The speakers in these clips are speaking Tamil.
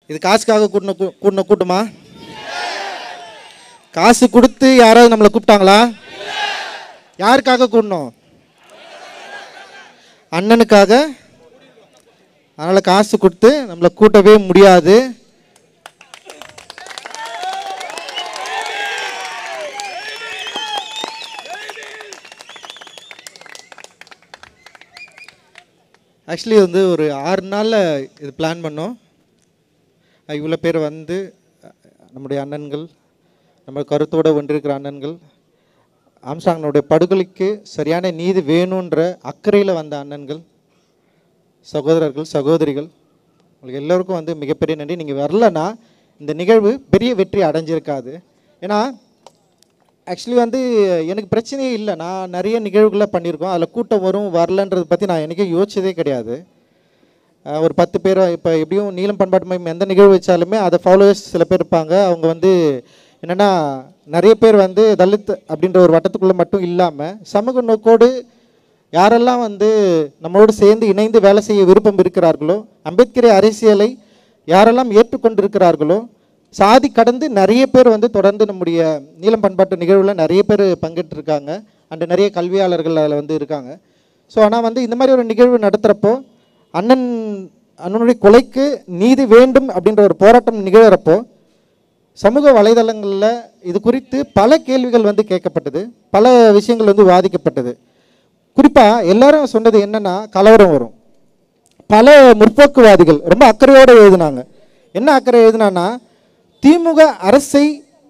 இது காசுக்காக கூட்டின கூ- கூட்டின கூட்டமா காசு கொடுத்து யாராவது நம்மளை கூப்பிட்டாங்களா யாருக்காக கூடணும் அண்ணனுக்காக அதனால் காசு கொடுத்து நம்மளை கூட்டவே முடியாது ஆக்சுவலி வந்து ஒரு ஆறு நாளில் இது பிளான் பண்ணோம் இவ்வளோ பேர் வந்து அஹ், நம்முடைய அண்ணன்கள் நம்ம கருத்தோடு ஒன்றிருக்கிற அண்ணன்கள் ஆம்சாங்கனுடைய படுகொலைக்கு சரியான நீதி வேணுன்ற அக்கறையில் வந்த அண்ணன்கள் சகோதரர்கள் சகோதரிகள் உங்களுக்கு எல்லோருக்கும் வந்து மிகப்பெரிய நன்றி நீங்கள் வரலன்னா இந்த நிகழ்வு பெரிய வெற்றி அடைஞ்சிருக்காது ஏன்னா ஆக்சுவலி வந்து எனக்கு பிரச்சனையே இல்லை நான் நிறைய நிகழ்வுகளை பண்ணியிருக்கோம் அதில் கூட்டம் வரும் வரலன்றதை பற்றி நான் என்றைக்கும் யோசிச்சதே கிடையாது அஹ் ஒரு பத்து பேர் இப்போ எப்படியும் நீலம் பண்பாட்டு மையம் எந்த நிகழ்வு வச்சாலுமே அதை ஃபாலோவர்ஸ் சில பேர் இருப்பாங்க அவங்க வந்து என்னென்னா நிறைய பேர் வந்து தலித் அப்படின்ற ஒரு வட்டத்துக்குள்ளே மட்டும் இல்லாமல் சமூக நோக்கோடு யாரெல்லாம் வந்து நம்மளோடு சேர்ந்து இணைந்து வேலை செய்ய விருப்பம் இருக்கிறார்களோ அம்பேத்கரை அரசியலை யாரெல்லாம் ஏற்றுக்கொண்டிருக்கிறார்களோ சாதி கடந்து நிறைய பேர் வந்து தொடர்ந்து நம்முடைய நீலம் பண்பாட்டு நிகழ்வில் நிறைய பேர் பங்கேற்றிருக்காங்க அண்ட் நிறைய கல்வியாளர்கள் அதில் வந்து இருக்காங்க ஸோ ஆனால் வந்து இந்த மாதிரி ஒரு நிகழ்வு நடத்துகிறப்போ அண்ணன் அண்ணனுடைய கொலைக்கு நீதி வேண்டும் அப்படின்ற ஒரு போராட்டம் நிகழறப்போ சமூக வலைதளங்களில் இது குறித்து பல கேள்விகள் வந்து கேட்கப்பட்டது பல விஷயங்கள் வந்து வாதிக்கப்பட்டது குறிப்பாக எல்லாரும் சொன்னது என்னன்னா கலவரம் வரும் பல முற்போக்குவாதிகள் ரொம்ப அக்கறையோடு எழுதினாங்க என்ன அக்கறை எழுதினான்னா திமுக அரசை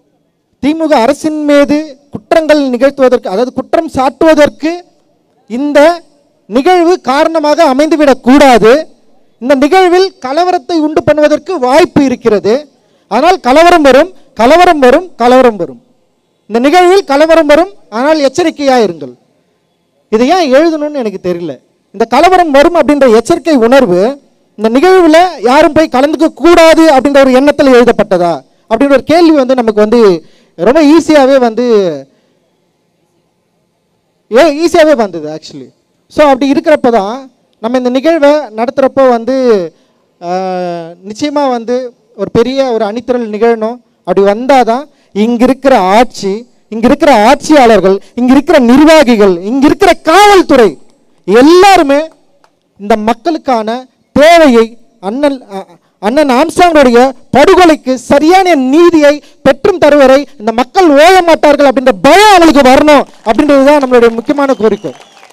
திமுக அரசின் மீது குற்றங்கள் நிகழ்த்துவதற்கு அதாவது குற்றம் சாட்டுவதற்கு இந்த நிகழ்வு காரணமாக அமைந்துவிடக் கூடாது இந்த நிகழ்வில் கலவரத்தை உண்டு பண்ணுவதற்கு வாய்ப்பு இருக்கிறது ஆனால் கலவரம் வரும் கலவரம் வரும் கலவரம் வரும் இந்த நிகழ்வில் கலவரம் வரும் ஆனால் எச்சரிக்கையாக இருங்கள் இதை ஏன் எழுதணும்னு எனக்கு தெரியல இந்த கலவரம் வரும் அப்படின்ற எச்சரிக்கை உணர்வு இந்த நிகழ்வில் யாரும் போய் கலந்துக்க கூடாது அப்படின்ற ஒரு எண்ணத்தில் எழுதப்பட்டதா அப்படின்ற ஒரு கேள்வி வந்து நமக்கு வந்து ரொம்ப ஈஸியாகவே வந்து ஏ ஈஸியாகவே வந்தது ஆக்சுவலி ஸோ அப்படி இருக்கிறப்ப தான் நம்ம இந்த நிகழ்வை நடத்துகிறப்போ வந்து நிச்சயமாக வந்து ஒரு பெரிய ஒரு அணித்திரள் நிகழணும் அப்படி வந்தால் தான் இங்கே இருக்கிற ஆட்சி இங்கே இருக்கிற ஆட்சியாளர்கள் இங்கே இருக்கிற நிர்வாகிகள் இங்கே இருக்கிற காவல்துறை எல்லாருமே இந்த மக்களுக்கான தேவையை அண்ணன் அ- அண்ணன் ஆம்சாங்களுடைய படுகொலைக்கு சரியான நீதியை பெற்றும் தருவரை இந்த மக்கள் ஓய மாட்டார்கள் அப்படின்ற பயம் அவங்களுக்கு வரணும் அப்படின்றது தான் நம்மளுடைய முக்கியமான கோரிக்கை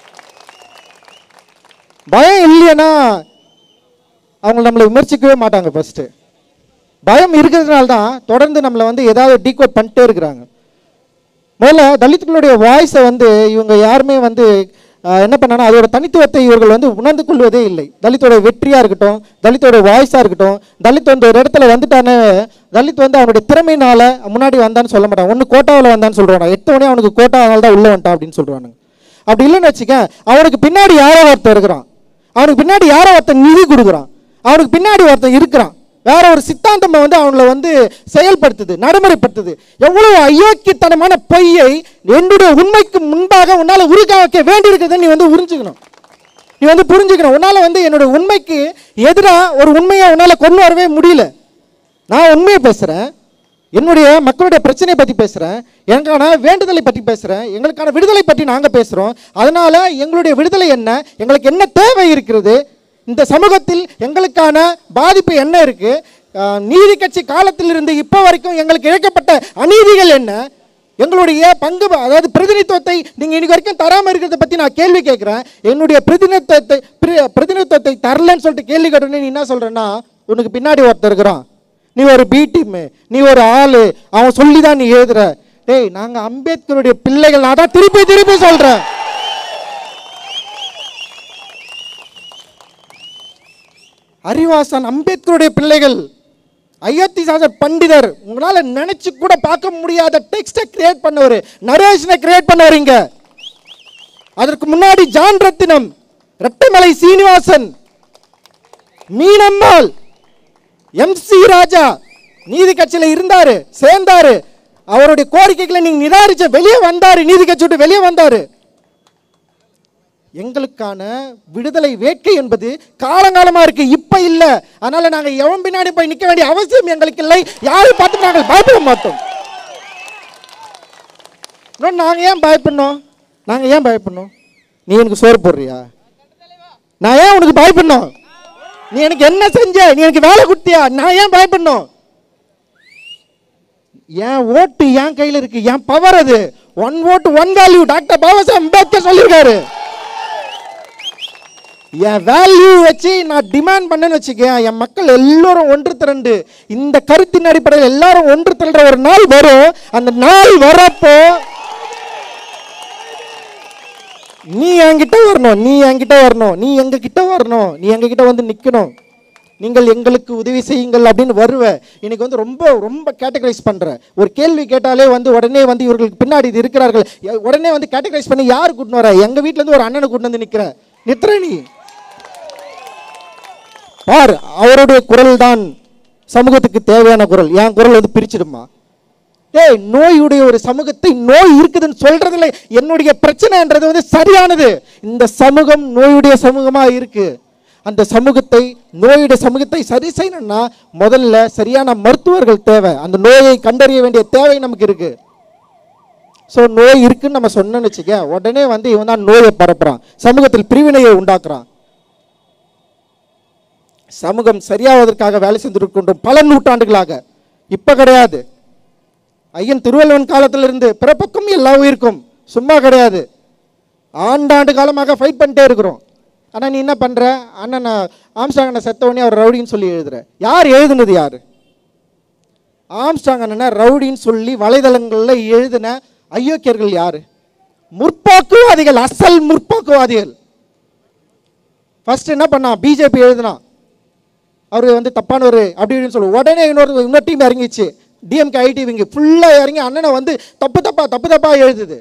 பயம் இல்லைன்னா அவங்க நம்மளை விமர்சிக்கவே மாட்டாங்க ஃபர்ஸ்ட் பயம் இருக்கிறதுனால தான் தொடர்ந்து நம்மளை வந்து ஏதாவது டீகோட் பண்ணிட்டே இருக்கிறாங்க முதல்ல தலித்துகளுடைய வாய்ஸை வந்து இவங்க யாருமே வந்து ஆஹ், என்ன பண்ணாங்கன்னா அதோட தனித்துவத்தை இவர்கள் வந்து உணர்ந்து கொள்வதே இல்லை தலித்தோட வெற்றியாக இருக்கட்டும் தலித்தோட வாய்ஸாக இருக்கட்டும் தலித் வந்து ஒரு இடத்துல வந்துட்டானே தலித் வந்து அவனுடைய திறமையினால முன்னாடி வந்தான்னு சொல்ல மாட்டான் ஒன்று கோட்டாவில் வந்தான்னு சொல்கிறான் எட்டு மணி அவனுக்கு கோட்டாவால் தான் உள்ளே வந்துட்டான் அப்படின்னு சொல்கிறானுங்க அப்படி இல்லைன்னு வச்சுக்க அவனுக்கு பின்னாடி யாரோ ஒருத்தன் இருக்கிறான் அவனுக்கு பின்னாடி யாரோ ஒருத்தன் நிதி கொடுக்குறான் அவனுக்கு பின்னாடி ஒருத்தன் இருக்கிறான் வேற ஒரு சித்தாந்தம் வந்து அவங்கள வந்து செயல்படுத்துது நடைமுறைப்படுத்துது எவ்வளவு அயோக்கியத்தனமான பொய்யை என்னுடைய உண்மைக்கு முன்பாக உன்னால உருக வைக்க வேண்டியிருக்கிறத நீ வந்து உறிஞ்சுக்கணும் நீ வந்து புரிஞ்சுக்கணும் உன்னால வந்து என்னோட உண்மைக்கு எதிராக ஒரு உண்மையை உன்னால கொண்டு வரவே முடியல நான் உண்மையை பேசுறேன் என்னுடைய மக்களுடைய பிரச்சனையை பற்றி பேசுகிறேன் எங்களுக்கான வேண்டுதலை பற்றி பேசுகிறேன் எங்களுக்கான விடுதலை பற்றி நாங்கள் பேசுகிறோம் அதனால் எங்களுடைய விடுதலை என்ன எங்களுக்கு என்ன தேவை இருக்கிறது இந்த சமூகத்தில் எங்களுக்கான பாதிப்பு என்ன இருக்குது நீதி கட்சி காலத்திலிருந்து இப்போ வரைக்கும் எங்களுக்கு இழைக்கப்பட்ட அநீதிகள் என்ன எங்களுடைய பங்கு அதாவது பிரதிநிதித்துவத்தை நீங்கள் இன்னைக்கு வரைக்கும் தராமல் இருக்கிறத பற்றி நான் கேள்வி கேட்குறேன் என்னுடைய பிரதிநிதித்துவத்தை பிர- பிரதிநிதித்துவத்தை தரலன்னு சொல்லிட்டு கேள்வி கேட்டோன்னே நீ என்ன சொல்கிறேன்னா உனக்கு பின்னாடி ஒருத்தர் இருக்கிறான் நீ ஒரு பி டீம் நீ ஒரு ஆளு அவன் சொல்லி தான் நீ எழுதுற டேய் நாங்க அம்பேத்கருடைய பிள்ளைகள் நான் தான் திருப்பி திருப்பி சொல்றேன் அறிவாசன் அம்பேத்கருடைய பிள்ளைகள் ஐயத்தி சாசர் பண்டிதர் உங்களால நினைச்சு கூட பார்க்க முடியாத டெக்ஸ்டை கிரியேட் பண்ணவர் நரேஷனை கிரியேட் பண்ணவர் இங்க அதற்கு முன்னாடி ஜான் ரத்தினம் ரெட்டமலை சீனிவாசன் மீனம்மாள் எம்சி ராஜா நீதி கட்சியில் இருந்தாரு சேர்ந்தாரு அவருடைய கோரிக்கைகளை நீங்க நிராகரிச்ச வெளியே வந்தாரு நீதி கட்சி விட்டு வெளியே வந்தாரு எங்களுக்கான விடுதலை வேட்கை என்பது காலங்காலமா இருக்கு இப்ப இல்ல அதனால நாங்க எவன் பின்னாடி போய் நிக்க வேண்டிய அவசியம் எங்களுக்கு இல்லை யாரை பார்த்து நாங்கள் பயப்பட மாட்டோம் இன்னொன்னு நாங்க ஏன் பயப்படணும் நாங்க ஏன் பயப்படணும் நீ எனக்கு சோறு போடுறியா நான் ஏன் உனக்கு பயப்படணும் நீ எனக்கு என்ன செஞ்ச நீ எனக்கு வேலை கொடுத்தியா நான் ஏன் பயப்படணும் என் ஓட்டு என் கையில் இருக்கு என் பவர் அது ஒன் ஓட்டு one value doctor Baba Saheb Ambedkar சொல்லியிருக்காரு என் வேல்யூ வச்சு நான் டிமாண்ட் பண்ணேன்னு வச்சுக்க என் மக்கள் எல்லாரும் ஒன்று திரண்டு இந்த கருத்தின் அடிப்படையில் எல்லாரும் ஒன்று திரள்ற ஒரு நாள் வரும் அந்த நாள் வரப்போ நீ என்கிட்ட வரணும் நீ என்கிட்ட வரணும் நீ எங்க கிட்ட வரணும் நீ எங்க கிட்ட வந்து நிக்கணும் நீங்கள் எங்களுக்கு உதவி செய்யுங்கள் அப்படின்னு வருவ இன்னைக்கு வந்து ரொம்ப ரொம்ப கேட்டகரைஸ் பண்ற ஒரு கேள்வி கேட்டாலே வந்து உடனே வந்து இவர்களுக்கு பின்னாடி இது இருக்கிறார்கள் எ- உடனே வந்து கேட்டகரைஸ் பண்ணி யார் கூட்டின்னு வர எங்க வீட்ல இருந்து ஒரு அண்ணனை கூட்டின்னு வந்து நிக்கிற நித்திர நீ பார் அவருடைய குரல் தான் சமூகத்துக்கு தேவையான குரல் என் குரல் வந்து பிரிச்சிடுமா டேய் நோயுடைய ஒரு சமூகத்தை நோய் இருக்குதுன்னு சொல்றதுல என்னுடைய பிரச்சனைன்றது வந்து சரியானது இந்த சமூகம் நோயுடைய சமூகமா இருக்கு அந்த சமூகத்தை நோயுடைய சமூகத்தை சரி செய்யணும்னா முதல்ல சரியான மருத்துவர்கள் தேவை அந்த நோயை கண்டறிய வேண்டிய தேவை நமக்கு இருக்கு ஸோ நோய் இருக்குன்னு நம்ம சொன்னோன்னு வச்சுக்க உடனே வந்து இவன் தான் நோயை பரப்புறான் சமூகத்தில் பிரிவினையை உண்டாக்குறான் சமூகம் சரியாவதற்காக வேலை செஞ்சிருக்கின்றோம் பல நூற்றாண்டுகளாக இப்ப கிடையாது ஐயன் திருவள்ளுவன் காலத்திலிருந்து பிறப்புக்கும் எல்லா உயிருக்கும் சும்மா கிடையாது ஆண்டாண்டு காலமாக ஃபைட் பண்ணிட்டே இருக்கிறோம் ஆனால் நீ என்ன பண்ணுற அண்ணன் ஆம்ஸ்டாங் அண்ணன் செத்த உடனே அவர் ரவுடின்னு சொல்லி எழுதுற யார் எழுதுனது யார் ஆம்ஸ்டாங் அண்ணனை ரவுடின்னு சொல்லி வலைதளங்களில் எழுதின ஐயோக்கியர்கள் யார் முற்போக்குவாதிகள் அசல் முற்போக்குவாதிகள் ஃபர்ஸ்ட் என்ன பண்ணான் பிஜேபி எழுதினான் அவர் வந்து தப்பானவர் அப்படி இப்படின்னு சொல்லு உடனே இன்னொரு இன்னொரு டீம் இறங்கிச்சு டிஎம்கே ஐடி விங்க ஃபுல்லாக இறங்கி அண்ணனை வந்து தப்பு தப்பா தப்பு தப்பா எழுதுது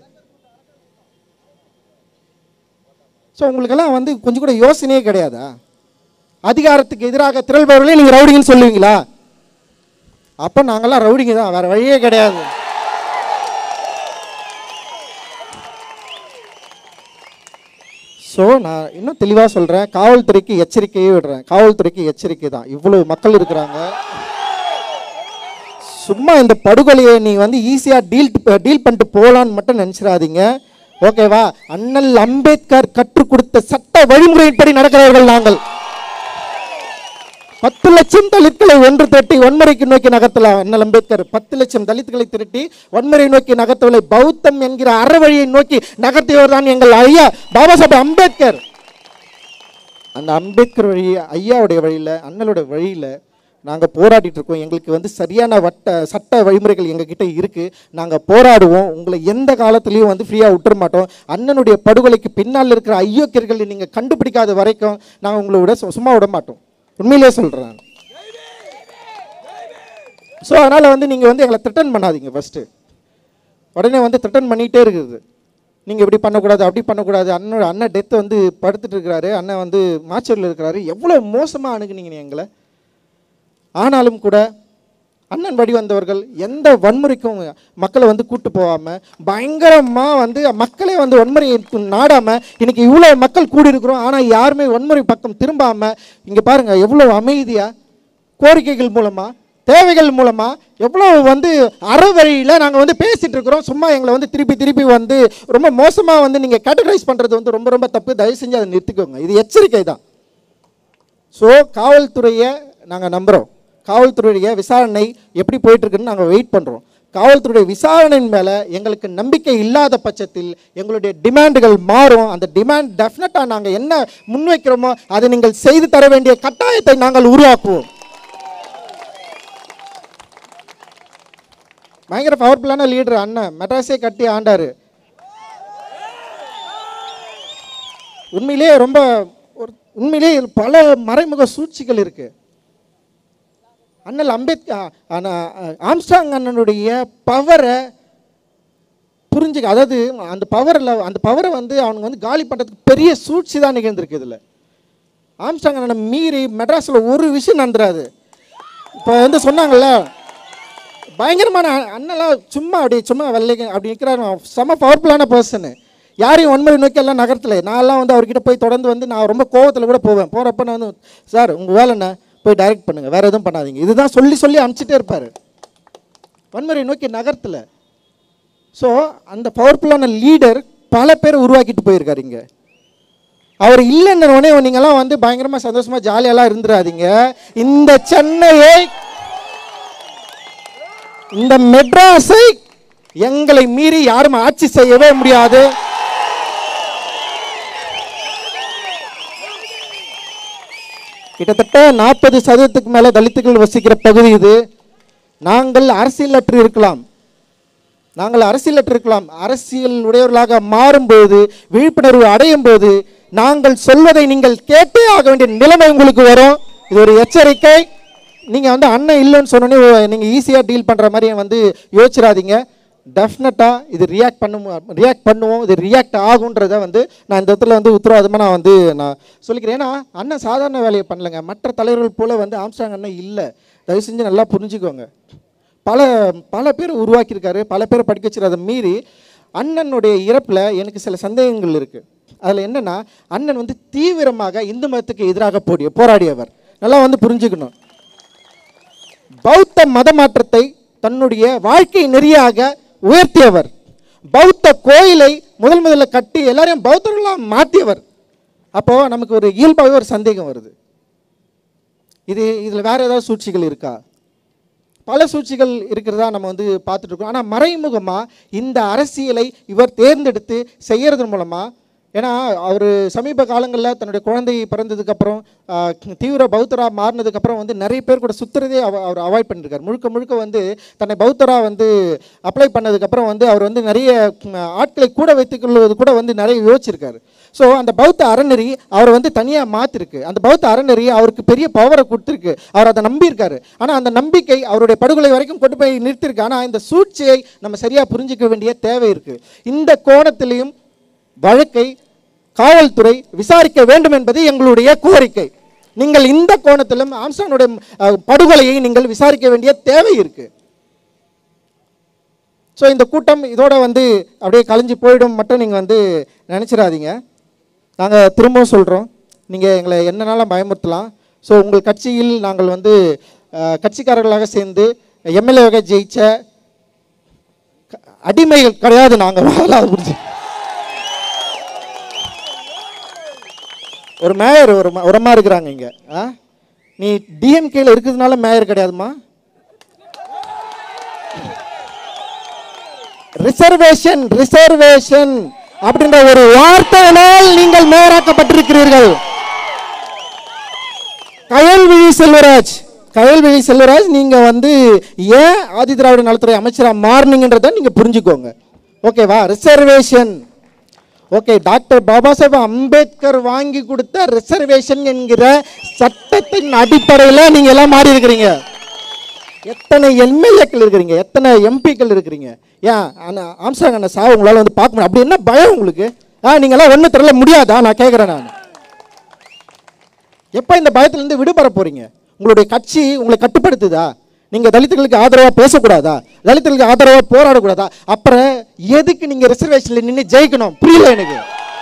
ஸோ உங்களுக்கெல்லாம் வந்து கொஞ்சம் கூட யோசனையே கிடையாதா அதிகாரத்துக்கு எதிராக திரள்பவர்களே நீங்கள் ரவுடிங்கன்னு சொல்லுவீங்களா அப்போ நாங்கெல்லாம் ரவுடிங்க தான் வேற வழியே கிடையாது ஸோ நான் இன்னும் தெளிவாக சொல்கிறேன் காவல்துறைக்கு எச்சரிக்கையே விடுறேன் காவல்துறைக்கு எச்சரிக்கை தான் இவ்வளவு மக்கள் இருக்கிறாங்க சும்மா இந்த படுகொலையை நீ வந்து ஈஸியாக டீல் டீல் பண்ணிட்டு போகலான்னு மட்டும் நினச்சிடாதீங்க ஓகேவா அண்ணல் அம்பேத்கர் கற்றுக் கொடுத்த சட்ட வழிமுறையின்படி நடக்கிறவர்கள் நாங்கள் பத்து லட்சம் தலித்களை ஒன்று திரட்டி வன்முறைக்கு நோக்கி நகர்த்தலாம் அண்ணல் அம்பேத்கர் பத்து லட்சம் தலித்களை திரட்டி வன்முறை நோக்கி நகர்த்தவில்லை பௌத்தம் என்கிற அறவழியை நோக்கி நகர்த்தியவர் தான் எங்கள் ஐயா பாபா சாஹேப் அம்பேத்கர் அந்த அம்பேத்கர் வழி ஐயாவுடைய வழியில் அண்ணலுடைய வழியில் நாங்கள் போராடிட்டு இருக்கோம் எங்களுக்கு வந்து சரியான வட்ட சட்ட வழிமுறைகள் எங்ககிட்ட இருக்குது நாங்கள் போராடுவோம் உங்களை எந்த காலத்துலேயும் வந்து ஃப்ரீயாக விட்டுற மாட்டோம் அண்ணனுடைய படுகொலைக்கு பின்னால் இருக்கிற ஐயோக்கியர்களை நீங்கள் கண்டுபிடிக்காத வரைக்கும் நாங்கள் உங்களை விட சு- சும்மா விட மாட்டோம் உண்மையிலே சொல்கிறேன் ஸோ அதனால் வந்து நீங்கள் வந்து எங்களை த்ரெட்டன் பண்ணாதீங்க ஃபஸ்ட்டு உடனே வந்து த்ரெட்டன் பண்ணிகிட்டே இருக்குது நீங்கள் இப்படி பண்ணக்கூடாது அப்படி பண்ணக்கூடாது அண்ணனோட அண்ணன் டெத் வந்து படுத்துட்டு இருக்கிறாரு அண்ணன் வந்து மாச்சூரில் இருக்கிறாரு எவ்வளோ மோசமாக அணுகுனீங்க நீ எங்களை ஆனாலும் கூட அண்ணன் வழி வந்தவர்கள் எந்த வன்முறைக்கும் மக்களை வந்து கூட்டு போகாமல் பயங்கரமாக வந்து மக்களே வந்து வன்முறையை நாடாமல் இன்னைக்கு இவ்வளோ மக்கள் கூடி இருக்கிறோம் ஆனால் யாருமே வன்முறை பக்கம் திரும்பாமல் இங்கே பாருங்கள் எவ்வளோ அமைதியாக கோரிக்கைகள் மூலமாக தேவைகள் மூலமாக எவ்வளோ வந்து அறவழியில் நாங்கள் வந்து பேசிகிட்டு இருக்கிறோம் சும்மா எங்களை வந்து திருப்பி திருப்பி வந்து ரொம்ப மோசமாக வந்து நீங்கள் கேட்டகரைஸ் பண்ணுறது வந்து ரொம்ப ரொம்ப தப்பு தயவு செஞ்சு அதை நிறுத்திக்கோங்க இது எச்சரிக்கை தான் ஸோ காவல்துறையை நாங்கள் நம்புகிறோம் காவல்துறையுடைய விசாரணை எப்படி போயிட்டுருக்குன்னு நாங்கள் வெயிட் பண்ணுறோம் காவல்துறையுடைய விசாரணையின் மேலே எங்களுக்கு நம்பிக்கை இல்லாத பட்சத்தில் எங்களுடைய டிமாண்டுகள் மாறும் அந்த டிமாண்ட் டெஃபினட்டாக நாங்கள் என்ன முன்வைக்கிறோமோ அதை நீங்கள் செய்து தர வேண்டிய கட்டாயத்தை நாங்கள் உருவாக்குவோம் பயங்கர பவர்ஃபுல்லான லீடர் அண்ணன் மெட்ராஸே கட்டி ஆண்டாரு உண்மையிலேயே ரொம்ப ஒரு உண்மையிலேயே இதுல பல மறைமுக சூழ்ச்சிகள் இருக்கு அண்ணல் அம்பேத்கர் ஆம்ஸ்டாங் அண்ணனுடைய பவரை புரிஞ்சுக்க அதாவது அந்த பவரில் அந்த பவரை வந்து அவனுங்க வந்து காலி பண்ணுறதுக்கு பெரிய சூழ்ச்சி தான் நிகழ்ந்திருக்கு இதில் ஆம்ஸ்டாங் அண்ணனை மீறி மெட்ராஸில் ஒரு விஷயம் நடந்துராது இப்போ வந்து சொன்னாங்கல்ல பயங்கரமான அ- அண்ணெல்லாம் சும்மா அப்படி சும்மா வெள்ளை அப்படி நிற்கிறாரு செம பவர்ஃபுல்லான பர்சனு யாரையும் வன்முறை நோக்கி எல்லாம் நகரத்தில் நான்லாம் வந்து அவர்கிட்ட போய் தொடர்ந்து வந்து நான் ரொம்ப கோவத்தில் கூட போவேன் போகிறப்ப நான் வந்து சார் உங்கள் வேலை என்ன போய் டைரக்ட் பண்ணுங்கள் வேறு எதுவும் பண்ணாதீங்க இதுதான் சொல்லி சொல்லி அனுப்பிச்சிட்டே இருப்பார் வன்முறை நோக்கி நகரத்தில் ஸோ அந்த பவர்ஃபுல்லான லீடர் பல பேர் உருவாக்கிட்டு போயிருக்காரு இங்கே அவர் இல்லைன்னு உடனே நீங்கெல்லாம் வந்து பயங்கரமாக சந்தோஷமாக ஜாலியெல்லாம் இருந்துடாதீங்க இந்த சென்னையை இந்த மெட்ராஸை எங்களை மீறி யாரும் ஆட்சி செய்யவே முடியாது கிட்டத்தட்ட நாற்பது சதவீதத்துக்கு மேலே தலித்துகள் வசிக்கிற பகுதி இது நாங்கள் அரசியலற்று இருக்கலாம் நாங்கள் அரசியலற்று இருக்கலாம் அரசியல் உடையவர்களாக மாறும்போது விழிப்புணர்வு அடையும் போது நாங்கள் சொல்வதை நீங்கள் கேட்டே ஆக வேண்டிய நிலைமை உங்களுக்கு வரும் இது ஒரு எச்சரிக்கை நீங்கள் வந்து அண்ணன் இல்லைன்னு சொன்னோன்னே நீங்கள் ஈஸியாக டீல் பண்ணுற மாதிரி வந்து யோசிச்சிடாதீங்க டெஃபினட்டாக இது ரியாக்ட் பண்ணுவோம் ரியாக்ட் பண்ணுவோம் இது ரியாக்ட் ஆகுன்றதை வந்து நான் இந்த இடத்துல வந்து உத்தரவாதமாக நான் வந்து நான் சொல்லிக்கிறேன் ஏன்னா அண்ணன் சாதாரண வேலையை பண்ணலங்க மற்ற தலைவர்கள் போல் வந்து ஆம்ஸ்டாங் அண்ணன் இல்லை தயவு செஞ்சு நல்லா புரிஞ்சுக்கோங்க பல பல பேர் உருவாக்கியிருக்காரு பல பேரை படிக்க வச்சிரு அதை மீறி அண்ணனுடைய இறப்பில் எனக்கு சில சந்தேகங்கள் இருக்குது அதில் என்னென்னா அண்ணன் வந்து தீவிரமாக இந்து மதத்துக்கு எதிராக போடிய போராடியவர் நல்லா வந்து புரிஞ்சுக்கணும் பௌத்த மத மாற்றத்தை தன்னுடைய வாழ்க்கை நெறியாக உயர்த்தியவர் பௌத்த கோயிலை முதல் முதல்ல கட்டி எல்லாரையும் பௌத்தர்களாக மாற்றியவர் அப்போது நமக்கு ஒரு இயல்பாகவே ஒரு சந்தேகம் வருது இது இதில் வேறு ஏதாவது சூழ்ச்சிகள் இருக்கா பல சூழ்ச்சிகள் இருக்கிறதா நம்ம வந்து பார்த்துட்டு இருக்கோம் ஆனால் மறைமுகமாக இந்த அரசியலை இவர் தேர்ந்தெடுத்து செய்யறது மூலமாக ஏன்னா அவர் சமீப காலங்களில் தன்னுடைய குழந்தை பிறந்ததுக்கப்புறம் தீவிர பௌத்தரா மாறினதுக்கப்புறம் வந்து நிறைய பேர் கூட சுற்றுறதே அவ அவர் அவாய்ட் பண்ணியிருக்காரு முழுக்க முழுக்க வந்து தன்னை பௌத்தரா வந்து அப்ளை பண்ணதுக்கப்புறம் வந்து அவர் வந்து நிறைய ம், ஆட்களை கூட வைத்துக்கொள்வது கூட வந்து நிறைய யோசிச்சிருக்காரு ஸோ அந்த பௌத்த அறநெறி அவரை வந்து தனியாக மாற்றிருக்கு அந்த பௌத்த அறநெறி அவருக்கு பெரிய பவரை கொடுத்துருக்கு அவர் அதை நம்பியிருக்காரு ஆனால் அந்த நம்பிக்கை அவருடைய படுகொலை வரைக்கும் கொண்டு போய் நிறுத்திருக்கு ஆனால் இந்த சூழ்ச்சியை நம்ம சரியாக புரிஞ்சிக்க வேண்டிய தேவை இருக்குது இந்த கோணத்திலையும் வழக்கை காவல்துறை விசாரிக்க வேண்டும் என்பது எங்களுடைய கோரிக்கை நீங்கள் இந்த கோணத்திலும் ஆம்சானுடைய அஹ், படுகொலையை நீங்கள் விசாரிக்க வேண்டிய தேவை இருக்குது ஸோ இந்த கூட்டம் இதோட வந்து அப்படியே கலைஞ்சு போயிடும் மட்டும் நீங்கள் வந்து நினச்சிடாதீங்க நாங்கள் திரும்பவும் சொல்கிறோம் நீங்கள் எங்களை என்னனாலும் பயமுறுத்தலாம் ஸோ உங்கள் கட்சியில் நாங்கள் வந்து அஹ், கட்சிக்காரர்களாக சேர்ந்து எம்எல்ஏவாக ஜெயிச்ச க- அடிமைகள் கிடையாது நாங்கள் முதல்ல புரிஞ்சு ஒரு மேயர் ஒரு ம- ஒரு அம்மா இருக்கிறாங்க இங்கே ஆ நீ டிஎம்கேல இருக்கிறதுனால மேயர் கிடையாதுமா ரிசர்வேஷன் ரிசர்வேஷன் அப்படின்ற ஒரு வார்த்தையினால் நீங்கள் மேயராக்கப்பட்டிருக்கிறீர்கள் கயல்விழி செல்வராஜ் கயல்விழி செல்வராஜ் நீங்க வந்து ஏன் ஆதி திராவிட நலத்துறை அமைச்சரா மாறினீங்கன்றத நீங்க புரிஞ்சுக்கோங்க ஓகேவா reservation okay doctor Baba Saheb Ambedkar வாங்கி கொடுத்த ரிசர்வேஷன் என்கிற சட்டத்தின் அடிப்படையில் நீங்க எல்லாம் மாறி இருக்கிறீங்க எத்தனை எம்எல்ஏக்கள் இருக்கிறீங்க எத்தனை எம்பிக்கள் இருக்கிறீங்க ஏன் அண்ணா ஆம்சாங் அண்ணா சார் உங்களால் வந்து பார்க்க முடியும் அப்படி என்ன பயம் உங்களுக்கு ஆ நீங்களாம் ஒன்றும் தெரியல முடியாதா நான் கேட்குறேன் நான் எப்போ இந்த பயத்துலேருந்து விடுபட போறீங்க உங்களுடைய கட்சி உங்களை கட்டுப்படுத்துதா நீங்கள் தலித்துகளுக்கு ஆதரவாக பேசக்கூடாதா தலித்துகளுக்கு ஆதரவாக போராடக்கூடாதா அப்புறம் எதுக்கு நீங்கள் ரிசர்வேஷனில் நின்று ஜெயிக்கணும் புரியல எனக்கு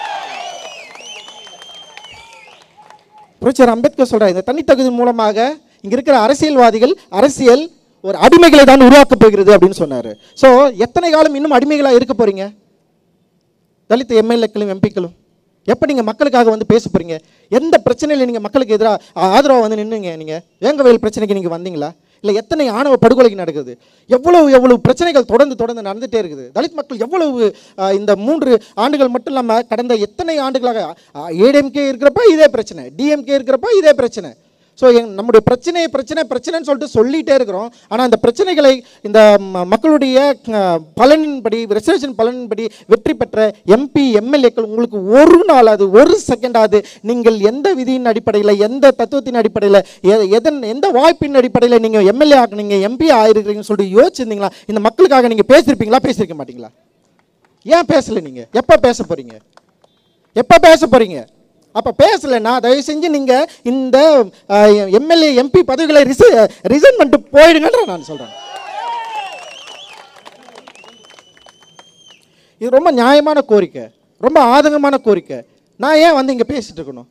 புரட்சியர் அம்பேத்கர் சொல்றாரு இந்த தனித்தகுதி மூலமாக இங்க இருக்கிற அரசியல்வாதிகள் அரசியல் ஒரு அடிமைகளை தான் உருவாக்கப் போகிறது அப்படின்னு சொன்னாரு ஸோ எத்தனை காலம் இன்னும் அடிமைகளாக இருக்க போறீங்க தலித் எம்எல்ஏக்களும் எம்பிக்களும் எப்போ நீங்கள் மக்களுக்காக வந்து பேச போறீங்க எந்த பிரச்சனையில் நீங்கள் மக்களுக்கு எதிராக ஆதரவாக வந்து நின்னுங்க நீங்கள் வேங்கவயல் பிரச்சனைக்கு நீங்கள் வந்தீங்களா இல்லை எத்தனை ஆணவ படுகொலைக்கு நடக்குது எவ்வளவு எவ்வளவு பிரச்சனைகள் தொடர்ந்து தொடர்ந்து நடந்துகிட்டே இருக்குது தலித் மக்கள் எவ்வளவு ஆ, இந்த மூன்று ஆண்டுகள் மட்டும் இல்லாமல் கடந்த எத்தனை ஆண்டுகளாக ஏடிஎம்கே இருக்கிறப்ப இதே பிரச்சனை டிஎம்கே இருக்கிறப்ப இதே பிரச்சனை ஸோ எங் நம்முடைய பிரச்சனை பிரச்சனை பிரச்சனைன்னு சொல்லிட்டு சொல்லிகிட்டே இருக்கிறோம் ஆனால் அந்த பிரச்சனைகளை இந்த ம- மக்களுடைய அஹ், பலனின்படி ரிசர்வேஷன் பலனின்படி வெற்றி பெற்ற எம்பி எம்எல்ஏக்கள் உங்களுக்கு ஒரு நாளாவது ஒரு செகண்டாவது நீங்கள் எந்த விதியின் அடிப்படையில் எந்த தத்துவத்தின் அடிப்படையில் எ- எதன் எந்த வாய்ப்பின் அடிப்படையில் நீங்கள் எம்எல்ஏ ஆக்குனீங்க எம்பி ஆயிருக்கிறீங்கன்னு சொல்லிட்டு யோசிச்சிருந்தீங்களா இந்த மக்களுக்காக நீங்கள் பேசியிருப்பீங்களா பேசியிருக்க மாட்டீங்களா ஏன் பேசலை நீங்கள் எப்போ பேச போகிறீங்க எப்போ பேச போகிறீங்க அப்போ பேசலைன்னா தயவு செஞ்சு நீங்கள் இந்த எம்எல்ஏ எம்பி பதவிகளை ரிச ரிசைன் பண்ணிட்டு போயிடுங்கன்ற நான் சொல்கிறேன் இது ரொம்ப நியாயமான கோரிக்கை ரொம்ப ஆதங்கமான கோரிக்கை நான் ஏன் வந்து இங்கே பேசிட்டு இருக்கணும்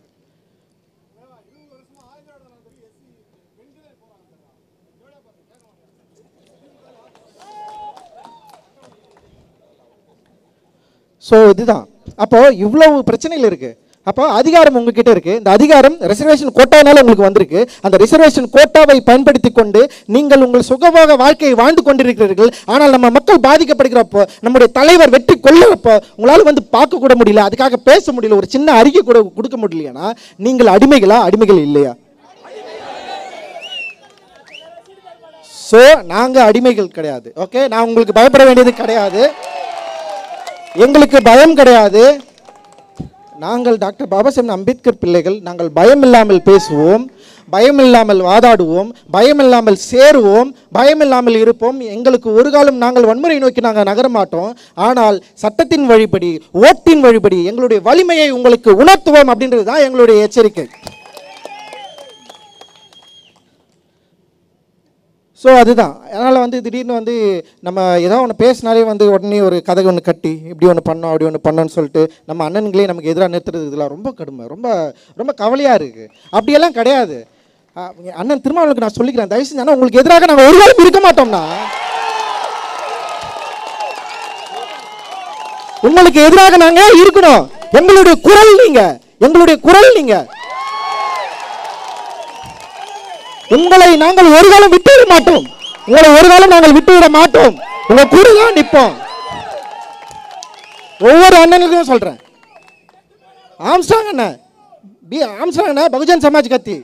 ஸோ இதுதான் அப்போ இவ்வளவு பிரச்சனைகள் இருக்கு அப்போ அதிகாரம் உங்ககிட்ட இருக்கு இந்த அதிகாரம் ரிசர்வேஷன் கோட்டானால உங்களுக்கு வந்திருக்கு அந்த ரிசர்வேஷன் கோட்டாவை பயன்படுத்தி கொண்டு நீங்கள் உங்கள் சுகபோக வாழ்க்கையை வாழ்ந்து கொண்டிருக்கிறீர்கள் ஆனால் நம்ம மக்கள் பாதிக்கப்படுகிறப்போ நம்முடைய தலைவர் வெற்றி கொள்ளுறப்போ உங்களால் வந்து பார்க்க கூட முடியல அதுக்காக பேச முடியல ஒரு சின்ன அறிக்கை கூட கொடுக்க முடியலையானா நீங்கள் அடிமைகளா அடிமைகள் இல்லையா ஸோ நாங்கள் அடிமைகள் கிடையாது ஓகே நான் உங்களுக்கு பயப்பட வேண்டியது கிடையாது எங்களுக்கு பயம் கிடையாது நாங்கள் டாக்டர் பாபாசாஹிப் அம்பேத்கர் பிள்ளைகள் நாங்கள் பயம் இல்லாமல் பேசுவோம் பயம் இல்லாமல் வாதாடுவோம் பயம் இல்லாமல் சேருவோம் பயம் இல்லாமல் இருப்போம் எங்களுக்கு ஒரு காலம் நாங்கள் வன்முறை நோக்கி நாங்கள் நகர மாட்டோம் ஆனால் சட்டத்தின் வழிபடி ஓட்டின் வழிபடி எங்களுடைய வலிமையை உங்களுக்கு உணர்த்துவோம் அப்படின்றது தான் எங்களுடைய எச்சரிக்கை ஸோ அதுதான் அதனால் வந்து திடீர்னு வந்து நம்ம ஏதோ ஒன்று பேசினாலே வந்து உடனே ஒரு கதை ஒன்று கட்டி இப்படி ஒன்று பண்ணோம் அப்படி ஒன்று பண்ணோன்னு சொல்லிட்டு நம்ம அண்ணன்களே நமக்கு எதிராக நிறுத்துறது இதெல்லாம் ரொம்ப கடுமை ரொம்ப ரொம்ப கவலையாக இருக்குது அப்படியெல்லாம் கிடையாது அஹ் அண்ணன் திருமாவளவுக்கு நான் சொல்லிக்கிறேன் தயவு செஞ்சு அண்ணா, உங்களுக்கு எதிராக நாங்கள் ஒரு காலம் இருக்க மாட்டோம்னா உங்களுக்கு எதிராக நாங்கள் இருக்கணும் எங்களுடைய குரல் நீங்க எங்களுடைய குரல் நீங்க உங்களை நாங்கள் ஒரு காலம் விட்டு விட மாட்டோம் உங்களை ஒரு காலம் நாங்கள் விட்டு விட மாட்டோம் உங்க கூட தான் நிற்போம் ஒவ்வொரு அண்ணனுக்கும் சொல்றேன் ஆம்ஸ்டாங் அண்ணன் பி ஆம்ஸ்டாங் அண்ணன் பகுஜன் சமாஜ் கத்தி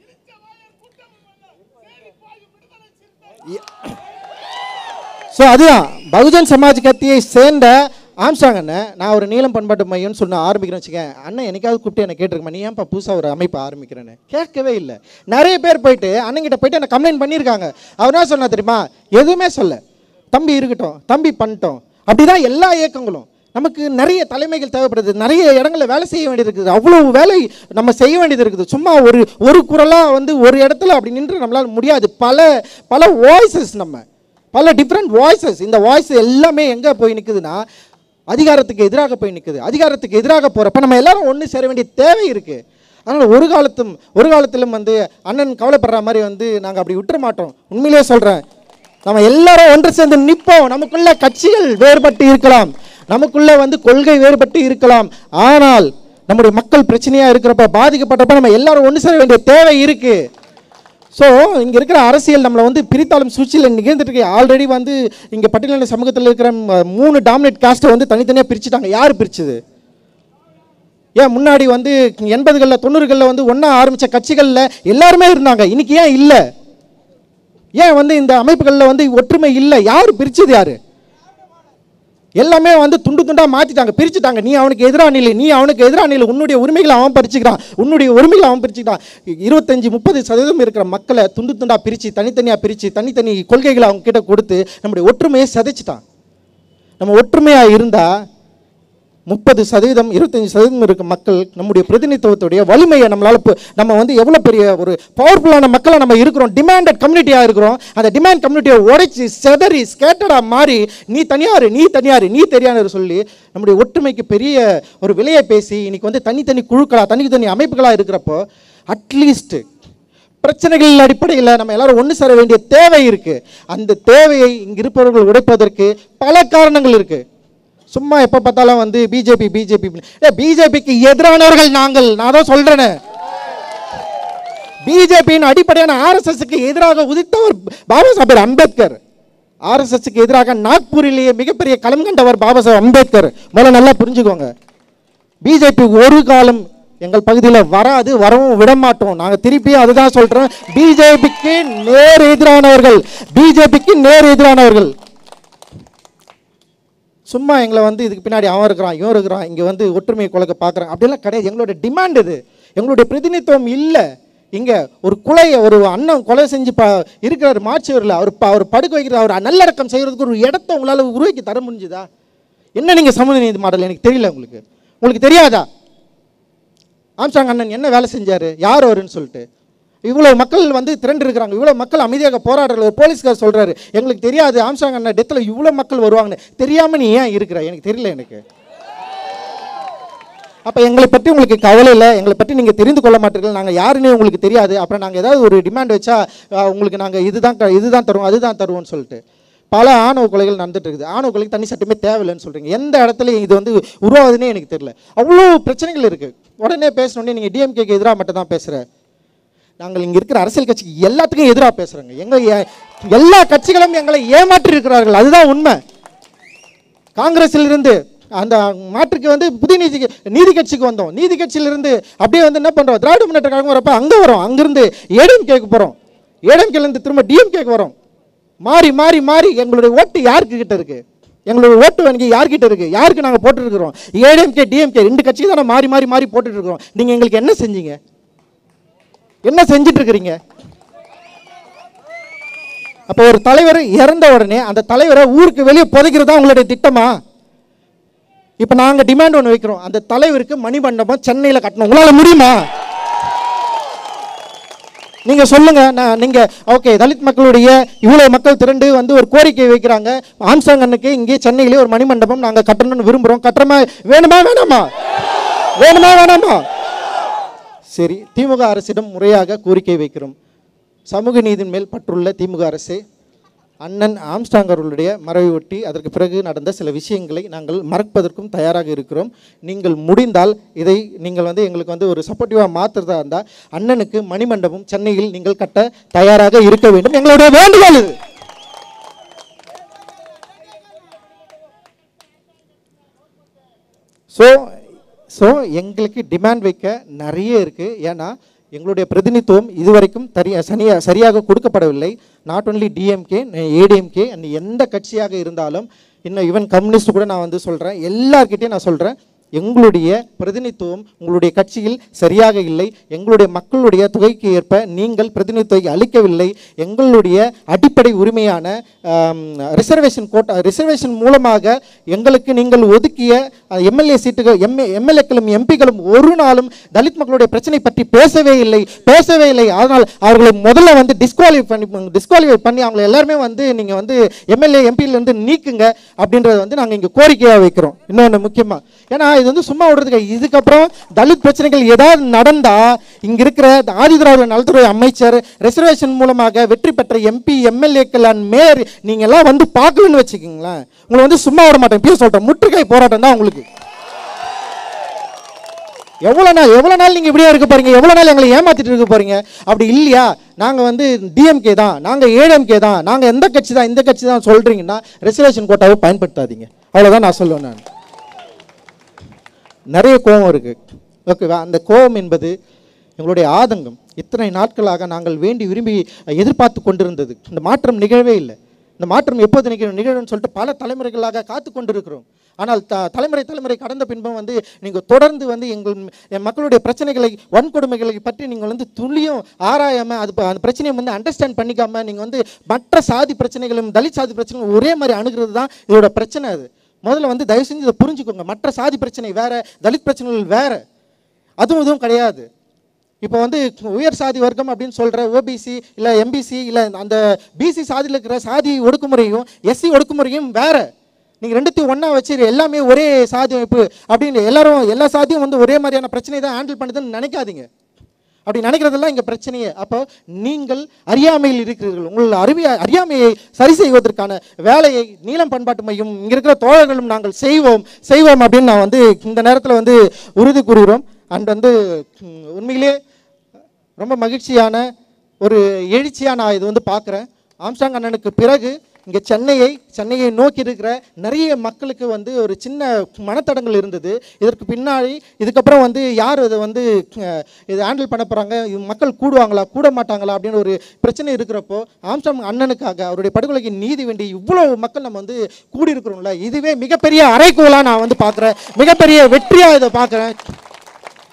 ஸோ அதுதான் பகுஜன் சமாஜ் கத்தியை சேர்ந்த ஆம்ஸ்டாங் அண்ணன் நான் ஒரு நீளம் பண்பாட்டு மையம்னு சொன்ன ஆரம்பிக்கிறேன் வச்சுக்கேன் அண்ணன் என்னைக்காவது கூப்பிட்டு என்ன கேட்டிருக்கமா நீ ஏன்ப்பா புதுசாக ஒரு அமைப்பை ஆரம்பிக்கிறேன்னு கேட்கவே இல்லை நிறைய பேர் போயிட்டு அண்ணன்கிட்ட போயிட்டு என்ன கம்ப்ளைண்ட் பண்ணியிருக்காங்க அவர் என்ன சொன்னா தெரியுமா எதுவுமே சொல்ல தம்பி இருக்கட்டும் தம்பி பண்ணிட்டோம் அப்படிதான் எல்லா இயக்கங்களும் நமக்கு நிறைய தலைமைகள் தேவைப்படுது நிறைய இடங்களில் வேலை செய்ய வேண்டியது இருக்குது அவ்வளோ வேலை நம்ம செய்ய வேண்டியது இருக்குது சும்மா ஒரு ஒரு குரலாக வந்து ஒரு இடத்துல அப்படி நின்று நம்மளால் முடியாது பல பல வாய்ஸஸ் நம்ம பல டிஃப்ரெண்ட் வாய்ஸஸ் இந்த வாய்ஸ் எல்லாமே எங்கே போய் நிற்குதுன்னா அதிகாரத்துக்கு எதிராக போய் நிற்குது அதிகாரத்துக்கு எதிராக போகிறப்ப நம்ம எல்லாரும் ஒன்று சேர வேண்டிய தேவை இருக்குது அதனால் ஒரு காலத்தும் ஒரு காலத்திலும் வந்து அண்ணன் கவலைப்படுற மாதிரி வந்து நாங்கள் அப்படி விட்டுற மாட்டோம் உண்மையிலேயே சொல்கிறேன் நம்ம எல்லாரும் ஒன்று சேர்ந்து நிற்போம் நமக்குள்ள கட்சிகள் வேறுபட்டு இருக்கலாம் நமக்குள்ள வந்து கொள்கை வேறுபட்டு இருக்கலாம் ஆனால் நம்முடைய மக்கள் பிரச்சனையாக இருக்கிறப்ப பாதிக்கப்பட்டப்ப நம்ம எல்லாரும் ஒன்று சேர வேண்டிய தேவை இருக்குது ஸோ இங்கே இருக்கிற அரசியல் நம்மளை வந்து பிரித்தாலும் சூழ்ச்சியில் நிகழ்ந்துட்டு இருக்கு ஆல்ரெடி வந்து இங்கே பட்டியலின சமூகத்தில் இருக்கிற ம- மூணு டாமினேட் காஸ்ட்டை வந்து தனித்தனியாக பிரிச்சுட்டாங்க யார் பிரிச்சது ஏன் முன்னாடி வந்து எண்பதுகளில் தொண்ணூறுகளில் வந்து ஒன்றா ஆரம்பித்த கட்சிகளில் எல்லாருமே இருந்தாங்க இன்னைக்கு ஏன் இல்லை ஏன் வந்து இந்த அமைப்புகளில் வந்து ஒற்றுமை இல்லை யார் பிரிச்சது யார் எல்லாமே வந்து துண்டு துண்டா மாத்திட்டாங்க பிரிச்சுட்டாங்க நீ அவனுக்கு எதிராக நில்லு நீ அவனுக்கு எதிராக நில்லு உன்னுடைய உரிமைகளை அவன் பறிச்சுக்கிறான் உன்னுடைய உரிமைகளை அவன் பிரிச்சுக்கிறான் இருபத்தஞ்சு முப்பது சதவீதம் இருக்கிற மக்களை துண்டு துண்டா பிரித்து தனித்தனியாக பிரித்து தனித்தனி கொள்கைகளை அவங்க கிட்ட கொடுத்து நம்முடைய ஒற்றுமையை சிதைச்சிட்டான் நம்ம ஒற்றுமையாக இருந்தால் முப்பது சதவீதம் இருபத்தஞ்சி சதவீதம் இருக்க மக்கள் நம்முடைய பிரதிநிதித்துவத்துடைய வலிமையை நம்மளால் இப்போ நம்ம வந்து எவ்வளோ பெரிய ஒரு பவர்ஃபுல்லான மக்களை நம்ம இருக்கிறோம் டிமாண்டட் கம்யூனிட்டியாக இருக்கிறோம் அந்த டிமாண்ட் கம்யூனிட்டியை உடைச்சி செதறி ஸ்கேட்டடாக மாறி நீ தனியார் நீ தனியார் நீ தெரியாரு சொல்லி நம்முடைய ஒற்றுமைக்கு பெரிய ஒரு விலையை பேசி இன்னைக்கு வந்து தனித்தனி குழுக்களாக தனித்தனி அமைப்புகளாக இருக்கிறப்போ அட்லீஸ்ட் பிரச்சனைகள் அடிப்படையில் நம்ம எல்லாரும் ஒன்று சேர வேண்டிய தேவை இருக்குது அந்த தேவையை இங்கே இருப்பவர்கள் உடைப்பதற்கு பல காரணங்கள் இருக்குது சும்மா எப்போ பார்த்தாலும் வந்து பிஜேபி பிஜேபி ஏ பிஜேபிக்கு எதிரானவர்கள் நாங்கள் நான் தான் சொல்கிறேனே பிஜேபியின் அடிப்படையான ஆர்எஸ்எஸ்க்கு எதிராக உதித்தவர் பாபா சாஹேப் அம்பேத்கர் ஆர்எஸ்எஸ்க்கு எதிராக நாக்பூரிலேயே மிகப்பெரிய களம் கண்டவர் பாபா சாஹேப் அம்பேத்கர் முதல்ல நல்லா புரிஞ்சுக்கோங்க பிஜேபி ஒரு காலம் எங்கள் பகுதியில் வராது வரவும் விட மாட்டோம் நாங்கள் திருப்பியும் அதுதான் சொல்கிறோம் பிஜேபிக்கு நேர் எதிரானவர்கள் பிஜேபிக்கு நேர் எதிரானவர்கள் சும்மா எங்களை வந்து இதுக்கு பின்னாடி அவன் இருக்கிறான் இவன் இருக்கிறான் இங்கே வந்து ஒற்றுமையை குலைக்க பார்க்குறான் அப்படிலாம் கிடையாது எங்களோட டிமாண்ட் இது எங்களுடைய பிரதிநிதித்துவம் இல்லை இங்கே ஒரு கொலையை ஒரு அண்ணன் கொலை செஞ்சு ப இருக்கிறார் மாச்சுவரில் அவர் ப அவர் படுக்க வைக்கிற அவர் நல்லடக்கம் செய்கிறதுக்கு ஒரு இடத்த உங்களால் உருவாக்கி தர முடிஞ்சுதா என்ன நீங்கள் சமூக நீதி மாடல் எனக்கு தெரியல உங்களுக்கு உங்களுக்கு தெரியாதா ஆம்சாங் அண்ணன் என்ன வேலை செஞ்சார் யார் அவருன்னு சொல்லிட்டு இவ்வளோ மக்கள் வந்து திரண்டு இருக்கிறாங்க இவ்வளோ மக்கள் அமைதியாக போராடுற ஒரு போலீஸ்கார் சொல்கிறாரு எங்களுக்கு தெரியாது ஆம்சாங் அண்ணன் டெத்தில் இவ்வளோ மக்கள் வருவாங்கன்னு தெரியாமல் நீ ஏன் இருக்கிற எனக்கு தெரியல எனக்கு அப்போ எங்களை பற்றி உங்களுக்கு கவலை இல்லை எங்களை பற்றி நீங்கள் தெரிந்து கொள்ள மாட்டீர்கள் நாங்கள் யாருன்னே உங்களுக்கு தெரியாது அப்புறம் நாங்கள் ஏதாவது ஒரு டிமாண்ட் வச்சா அஹ், உங்களுக்கு நாங்கள் இதுதான் க- இதுதான் தருவோம் அதுதான் தருவோம்னு சொல்லிட்டு பல ஆணவ கொலைகள் நடந்துட்டு இருக்குது ஆணவ கொலைக்கு தனி சட்டமே தேவையில்லைன்னு சொல்கிறீங்க எந்த இடத்துல இது வந்து உருவாகுதுன்னே எனக்கு தெரியல அவ்வளோ பிரச்சனைகள் இருக்குது உடனே பேசணுன்னே நீங்கள் டிஎம்கேக்கு எதிராக மட்டும் தான் பேசுகிற நாங்கள் இங்கே இருக்கிற அரசியல் கட்சிக்கு எல்லாத்துக்கும் எதிராக பேசுகிறோங்க எங்கள் எ- எல்லா கட்சிகளும் எங்களை ஏமாற்றி இருக்கிறார்கள் அதுதான் உண்மை காங்கிரஸில் இருந்து அந்த மாற்றுக்கு வந்து புதிய நீதி நீதி கட்சிக்கு வந்தோம் நீதி கட்சியிலிருந்து அப்படியே வந்து என்ன பண்ணுறோம் திராவிட முன்னேற்ற கழகம் வரப்ப அங்கே வரோம் அங்கிருந்து ஏடிஎம்கேக்கு போகிறோம் ஏடிஎம்கேலேருந்து திரும்ப டிஎம்கேக்கு வரோம் மாறி மாறி மாறி எங்களுடைய ஓட்டு யாருக்கு கிட்ட இருக்கு எங்களுடைய ஓட்டு வங்கி யார்கிட்ட இருக்கு யாருக்கு நாங்கள் போட்டுருக்கிறோம் ஏடிஎம்கே டிஎம்கே ரெண்டு கட்சிக்கு தானே மாறி மாறி மாறி போட்டுட்டு இருக்கிறோம் நீங்கள் எங்களுக்கு என்ன செஞ்சீங்க என்ன செஞ்சிட்டு இருக்கிறீங்க அப்போ ஒரு தலைவர் இறந்த உடனே அந்த தலைவரை ஊருக்கு வெளியே புதைக்கிறதா உங்களுடைய திட்டமா இப்போ நாங்கள் டிமாண்ட் ஒன்று வைக்கிறோம் அந்த தலைவருக்கு மணிமண்டபம் சென்னையில் கட்டணும் உங்களால் முடியுமா நீங்கள் சொல்லுங்க நான் நீங்கள் ஓகே தலித் மக்களுடைய இவ்வளோ மக்கள் திரண்டு வந்து ஒரு கோரிக்கை வைக்கிறாங்க ஆம்சாங் அண்ணுக்கு இங்கே சென்னையிலே ஒரு மணிமண்டபம் நாங்கள் கட்டணும்னு விரும்புகிறோம் கட்டுறமா வேணுமா வேணாமா வேணுமா வேணாமா சரி திமுக அரசிடம் முறையாக கோரிக்கை வைக்கிறோம் சமூக நீதியின் மேல் பற்றுள்ள திமுக அரசு அண்ணன் ஆம்ஸ்டாங் அவர்களுடைய மறைவை ஒட்டி அதற்கு பிறகு நடந்த சில விஷயங்களை நாங்கள் மறப்பதற்கும் தயாராக இருக்கிறோம் நீங்கள் முடிந்தால் இதை நீங்கள் வந்து எங்களுக்கு வந்து ஒரு சப்போர்ட்டிவாக மாற்றுறதா இருந்தால் அண்ணனுக்கு மணிமண்டபம் சென்னையில் நீங்கள் கட்ட தயாராக இருக்க வேண்டும் எங்களுடைய வேண்டுகோள் இது ஸோ ஸோ எங்களுக்கு டிமாண்ட் வைக்க நிறைய இருக்குது ஏன்னா எங்களுடைய பிரதிநிதித்துவம் இதுவரைக்கும் தரியா சனியா சரியாக கொடுக்கப்படவில்லை not only DMK ADMK and எந்த கட்சியாக இருந்தாலும் இன்னும் ஈவன் கம்யூனிஸ்ட் கூட நான் வந்து சொல்கிறேன் எல்லார்கிட்டையும் நான் சொல்கிறேன் எங்களுடைய பிரதிநிதித்துவம் உங்களுடைய கட்சியில் சரியாக இல்லை எங்களுடைய மக்களுடைய தொகைக்கு ஏற்ப நீங்கள் பிரதிநிதித்துவத்தை அளிக்கவில்லை எங்களுடைய அடிப்படை உரிமையான ரிசர்வேஷன் கோட்டா ரிசர்வேஷன் மூலமாக எங்களுக்கு நீங்கள் ஒதுக்கிய எம்எல்ஏ சீட்டுகள் எம்ஏ எம்எல்ஏக்களும் எம்பிக்களும் ஒரு நாளும் தலித் மக்களுடைய பிரச்சனை பற்றி பேசவே இல்லை பேசவே இல்லை அதனால் அவர்களை முதல்ல வந்து டிஸ்குவாலிஃபை பண்ணி டிஸ்குவாலிஃபை பண்ணி அவங்களை எல்லாருமே வந்து நீங்கள் வந்து எம்எல்ஏ எம்பியிலேருந்து நீக்குங்க அப்படின்றத வந்து நாங்கள் இங்கே கோரிக்கையாக வைக்கிறோம் இன்னொன்று முக்கியமாக ஏன்னா இது வந்து சும்மா விடுறதுக்கு இதுக்கப்புறம் தலித் பிரச்சனைகள் ஏதாவது நடந்தா இங்க இருக்கிற ஆதி திராவிட நலத்துறை அமைச்சர் ரிசர்வேஷன் மூலமாக வெற்றி பெற்ற எம்பி எம்எல்ஏக்கள் அண்ட் மேயர் நீங்க எல்லாம் வந்து பார்க்கலன்னு வச்சுக்கோங்களேன் உங்களை வந்து சும்மா விட மாட்டேன் இப்பயே சொல்றேன் முற்றுகை போராட்டம் தான் உங்களுக்கு எவ்வளோ நாள் எவ்வளோ நாள் நீங்கள் இப்படியே இருக்க போறீங்க எவ்வளோ நாள் எங்களை ஏமாத்திட்டு இருக்க போறீங்க அப்படி இல்லையா நாங்கள் வந்து டிஎம்கே தான் நாங்கள் ஏடிஎம்கே தான் நாங்கள் எந்த கட்சி தான் இந்த கட்சி தான் சொல்கிறீங்கன்னா ரிசர்வேஷன் கோட்டாவை பயன்படுத்தாதீங்க அவ்வளோதான் நான் சொல்லுவேன் நான் நிறைய கோபம் இருக்குது ஓகேவா அந்த கோபம் என்பது எங்களுடைய ஆதங்கம் இத்தனை நாட்களாக நாங்கள் வேண்டி விரும்பி எதிர்பார்த்து கொண்டிருந்தது இந்த மாற்றம் நிகழவே இல்லை இந்த மாற்றம் எப்போது நிகழும் நிகழும்னு சொல்லிட்டு பல தலைமுறைகளாக காத்து கொண்டிருக்கிறோம் ஆனால் த தலைமுறை தலைமுறை கடந்த பின்பும் வந்து நீங்கள் தொடர்ந்து வந்து எங்கள் என் மக்களுடைய பிரச்சனைகளை வன்கொடுமைகளை பற்றி நீங்கள் வந்து துளியும் ஆராயாமல் அது ப- அந்த பிரச்சனையை வந்து அண்டர்ஸ்டாண்ட் பண்ணிக்காம நீங்கள் வந்து மற்ற சாதி பிரச்சனைகளும் தலித் சாதி பிரச்சனைகளும் ஒரே மாதிரி அணுகிறது தான் இதோட பிரச்சனை அது முதல்ல வந்து தயவு செஞ்சு இதை புரிஞ்சுக்கோங்க மற்ற சாதி பிரச்சனை வேற தலித் பிரச்சனைகள் வேற அதுவும் இதுவும் கிடையாது இப்போ வந்து உயர் சாதி வர்க்கம் அப்படின்னு சொல்கிற ஓபிசி இல்லை எம்பிசி இல்லை அந்த பிசி சாதியில் இருக்கிற சாதி ஒடுக்குமுறையும் எஸ்சி ஒடுக்குமுறையும் வேற நீங்கள் ரெண்டுத்தையும் ஒன்றா வச்சு எல்லாமே ஒரே சாதி அமைப்பு அப்படின்னு எல்லாரும் எல்லா சாதியும் வந்து ஒரே மாதிரியான பிரச்சனை தான் ஹேண்டில் பண்ணுதுன்னு நினைக்காதீங்க அப்படி நினைக்கிறதெல்லாம் இங்கே பிரச்சனையே அப்போ நீங்கள் அறியாமையில் இருக்கிறீர்கள் உங்கள் அறிவிய அறியாமையை சரி செய்வதற்கான வேலையை நீளம் பண்பாட்டு மையம் இங்கே இருக்கிற தோழர்களும் நாங்கள் செய்வோம் செய்வோம் அப்படின்னு நான் வந்து இந்த நேரத்தில் வந்து உறுதி கூறுகிறோம் அண்ட் வந்து ம், உண்மையிலே ரொம்ப மகிழ்ச்சியான ஒரு எழுச்சியாக நான் இது வந்து பார்க்குறேன் ஆம்ஸ்டாங் அண்ணனுக்கு பிறகு இங்கே சென்னையை சென்னையை நோக்கி இருக்கிற நிறைய மக்களுக்கு வந்து ஒரு சின்ன மனத்தடங்கள் இருந்தது இதற்கு பின்னாடி இதுக்கப்புறம் வந்து யார் இதை வந்து அஹ், இதை ஹேண்டில் பண்ண போகிறாங்க மக்கள் கூடுவாங்களா கூட மாட்டாங்களா அப்படின்னு ஒரு பிரச்சனை இருக்கிறப்போ ஆம்ஸ்டாங் அண்ணனுக்காக அவருடைய படுகொலைக்கு நீதி வேண்டி இவ்வளோ மக்கள் நம்ம வந்து கூடியிருக்கிறோம்ல இதுவே மிகப்பெரிய அறைகூலாக நான் வந்து பார்க்குறேன் மிகப்பெரிய வெற்றியாக இதை பார்க்குறேன்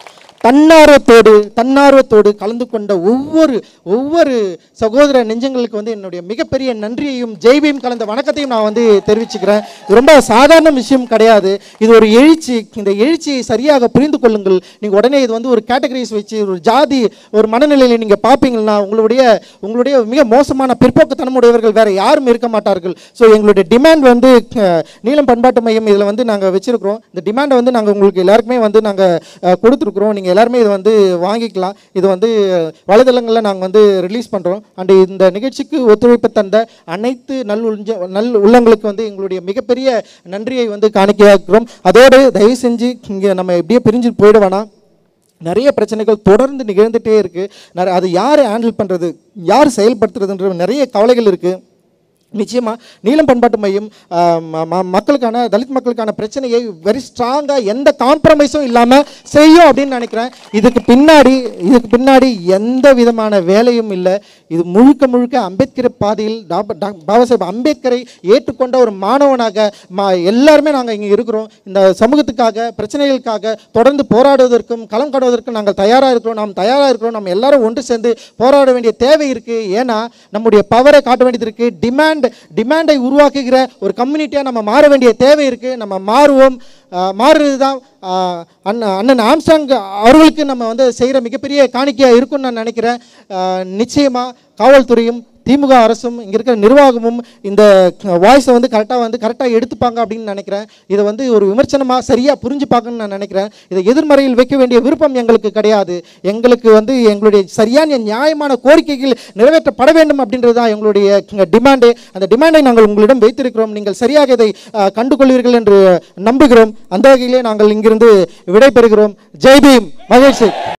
தன்னார்வத்தோடு தன்னார்வத்தோடு கலந்து கொண்ட ஒவ்வொரு ஒவ்வொரு சகோதர நெஞ்சங்களுக்கு வந்து என்னுடைய மிகப்பெரிய நன்றியையும் ஜெய்பையும் கலந்த வணக்கத்தையும் நான் வந்து தெரிவிச்சுக்கிறேன் இது ரொம்ப சாதாரண விஷயம் கிடையாது இது ஒரு எழுச்சி இந்த எழுச்சியை சரியாக புரிந்து கொள்ளுங்கள் நீங்கள் உடனே இது வந்து ஒரு கேட்டகரிஸ் வச்சு ஒரு ஜாதி ஒரு மனநிலையில் நீங்கள் பார்ப்பீங்கன்னா உங்களுடைய உங்களுடைய மிக மோசமான பிற்போக்குத்தனமுடையவர்கள் வேற யாரும் இருக்க மாட்டார்கள் ஸோ எங்களுடைய டிமாண்ட் வந்து அஹ், நீலம் பண்பாட்டு மையம் இதில் வந்து நாங்கள் வச்சிருக்கிறோம் இந்த டிமாண்டை வந்து நாங்கள் உங்களுக்கு எல்லாருக்குமே வந்து நாங்கள் கொடுத்துருக்குறோம் நீங்கள் எல்லாருமே இதை வந்து வாங்கிக்கலாம் இது வந்து வலைதளங்களில் நாங்கள் வந்து ரிலீஸ் பண்ணுறோம் அண்ட் இந்த நிகழ்ச்சிக்கு ஒத்துழைப்பு தந்த அனைத்து நல் உஞ்ச நல் உள்ளங்களுக்கு வந்து எங்களுடைய மிகப்பெரிய நன்றியை வந்து காணிக்கையாக்குறோம் அதோடு தயவு செஞ்சு இங்கே நம்ம எப்படியே பிரிஞ்சு போயிட வேணாம் நிறைய பிரச்சனைகள் தொடர்ந்து நிகழ்ந்துட்டே இருக்குது நிறைய அது யார் ஹேண்டில் பண்ணுறது யார் செயல்படுத்துறதுன்ற நிறைய கவலைகள் இருக்குது நிச்சயமாக நீலம் பண்பாட்டு மையம் ஆஹ், ம- ம- மக்களுக்கான தலித் மக்களுக்கான பிரச்சனையை வெரி ஸ்ட்ராங்காக எந்த காம்ப்ரமைஸும் இல்லாமல் செய்யும் அப்படின்னு நினைக்கிறேன் இதுக்கு பின்னாடி இதுக்கு பின்னாடி எந்த விதமான வேலையும் இல்லை இது முழுக்க முழுக்க அம்பேத்கர் பாதையில் டாக்டர் டாக்- பாபா சாஹேப் அம்பேத்கரை ஏற்றுக்கொண்ட ஒரு மாணவனாக மா எல்லாருமே நாங்கள் இங்கே இருக்கிறோம் இந்த சமூகத்துக்காக பிரச்சனைகளுக்காக தொடர்ந்து போராடுவதற்கும் களம் காடுவதற்கும் நாங்கள் தயாராக இருக்கிறோம் நாம் தயாராக இருக்கிறோம் நம்ம எல்லாரும் ஒன்று சேர்ந்து போராட வேண்டிய தேவை இருக்குது ஏன்னா நம்முடைய பவரை காட்ட வேண்டியது இருக்குது டிமாண்ட் டிமாண்டை உருவாக்குகிற ஒரு கம்யூனிட்டியாக நம்ம மாற வேண்டிய தேவை இருக்குது நம்ம மாறுவோம் ஆஹ் மாறுறது தான் ஆஹ் அண்ணன் அண்ணன் ஆம்ஸ்டாங் அவர்களுக்கு நம்ம வந்து செய்கிற மிகப்பெரிய காணிக்கையாக இருக்கும்னு நான் நினைக்கிறேன் நிச்சயமாக காவல்துறையும் திமுக அரசும் இங்கே இருக்கிற நிர்வாகமும் இந்த வாய்ஸை வந்து கரெக்டாக வந்து கரெக்டாக எடுத்துப்பாங்க அப்படின்னு நினைக்கிறேன் இதை வந்து ஒரு விமர்சனமாக சரியாக புரிஞ்சுப்பாங்கன்னு நான் நினைக்கிறேன் இதை எதிர்மறையில் வைக்க வேண்டிய விருப்பம் எங்களுக்கு கிடையாது எங்களுக்கு வந்து எங்களுடைய சரியான நியாயமான கோரிக்கைகள் நிறைவேற்றப்பட வேண்டும் அப்படின்றது தான் எங்களுடைய டிமாண்டு அந்த டிமாண்டை நாங்கள் உங்களிடம் வைத்திருக்கிறோம் நீங்கள் சரியாக இதை அஹ், கண்டுகொள்வீர்கள் என்று நம்புகிறோம் அந்த வகையிலே நாங்கள் இங்கிருந்து விடைபெறுகிறோம் ஜெய் பீம் மகிழ்ச்சி